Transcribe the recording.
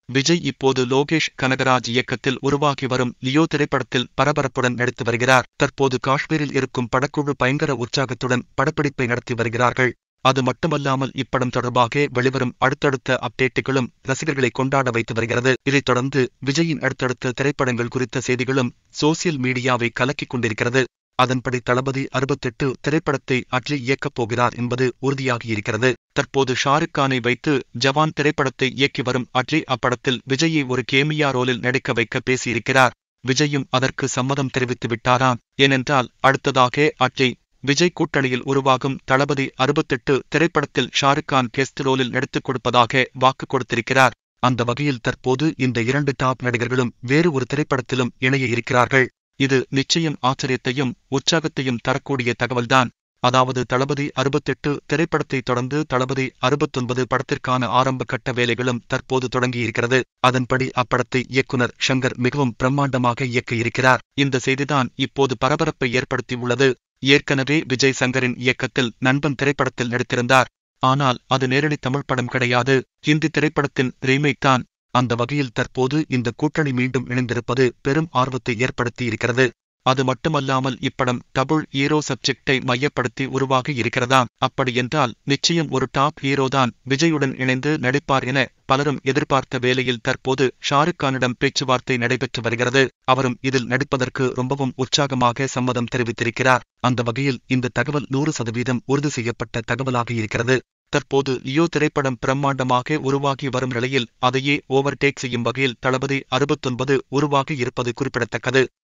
விஜய் இப்போது லோகேஷ் கனகராஜ் இயக்கத்தில் உருவாகி வரும் லியோ திரைப்படத்தில் பரபரப்புடன் நடித்து வருகிறார் தற்போது காஷ்மீரில் இருக்கும் படக்குழு பயங்கர உற்சாகத்துடன் படப்பிடிப்பை நடத்தி வருகிறார்கள் அது மட்டுமல்லாமல் இப்படம் தொடர்பாக வெளிவரும் அடுத்தடுத்த அப்டேட்டுகளும் ரசிகர்களை கொண்டாட வைத்து வருகிறது இதைத் தொடர்ந்து விஜயின் அடுத்தடுத்த திரைப்படங்கள் குறித்த செய்திகளும் சோசியல் மீடியாவை கலக்கிக் கொண்டிருக்கிறது அதன்படி தளபதி அறுபத்தெட்டு திரைப்படத்தை அட்லி இயக்கப் போகிறார் என்பது உறுதியாகியிருக்கிறது தற்போது ஷாருக் கானை வைத்து ஜவான் திரைப்படத்தை இயக்கி வரும் அட்லி அப்படத்தில் விஜயை ஒரு கேமியா ரோலில் நடிக்க வைக்க பேசியிருக்கிறார் விஜயும் அதற்கு சம்மதம் தெரிவித்து விட்டாராம் ஏனென்றால் அடுத்ததாக அட்லி விஜய் கூட்டணியில் உருவாகும் தளபதி அறுபத்தெட்டு திரைப்படத்தில் ஷாருக் கான் கெஸ்ட் ரோலில் நடித்துக் கொடுப்பதாக வாக்கு கொடுத்திருக்கிறார் அந்த வகையில் தற்போது இந்த இரண்டு டாப் நடிகர்களும் வேறு ஒரு திரைப்படத்திலும் இணைய இருக்கிறார்கள் இது நிச்சயம் ஆச்சரியத்தையும் உற்சாகத்தையும் தரக்கூடிய தகவல்தான் அதாவது தளபதி அறுபத்தெட்டு திரைப்படத்தை தொடர்ந்து தளபதி அறுபத்தொன்பது படத்திற்கான ஆரம்ப கட்ட வேலைகளும் தற்போது தொடங்கியிருக்கிறது அதன்படி அப்படத்தை இயக்குனர் ஷங்கர் மிகவும் பிரம்மாண்டமாக இயக்க இருக்கிறார் இந்த செய்திதான் இப்போது பரபரப்பை ஏற்படுத்தியுள்ளது ஏற்கனவே விஜய் சங்கரின் இயக்கத்தில் நண்பன் திரைப்படத்தில் நடித்திருந்தார் ஆனால் அது நேரடி தமிழ் படம் கிடையாது ஹிந்தி திரைப்படத்தின் ரீமேக் தான் அந்த வகையில் தற்போது இந்த கூட்டணி மீண்டும் இணைந்திருப்பது பெரும் ஆர்வத்தை ஏற்படுத்தி இருக்கிறது அது மட்டுமல்லாமல் இப்படம் டபுள் ஹீரோ சப்ஜெக்டை மையப்படுத்தி உருவாகி இருக்கிறதாம் அப்படியென்றால் நிச்சயம் ஒரு டாப் ஹீரோதான் விஜயுடன் இணைந்து நடிப்பார் என பலரும் எதிர்பார்த்த வேளையில் தற்போது ஷாருக் கானிடம் பேச்சுவார்த்தை நடைபெற்று வருகிறது அவரும் இதில் நடிப்பதற்கு ரொம்பவும் உற்சாகமாக சம்மதம் தெரிவித்திருக்கிறார் அந்த வகையில் இந்த தகவல் நூறு சதவீதம் உறுதி செய்யப்பட்ட தகவலாக இருக்கிறது தற்போது லியோ திரைப்படம் பிரம்மாண்டமாக உருவாகி வரும் நிலையில் அதையே ஓவர்டேக் செய்யும் வகையில் தளபதி அறுபத்தொன்பது உருவாகி இருப்பது குறிப்பிடத்தக்கது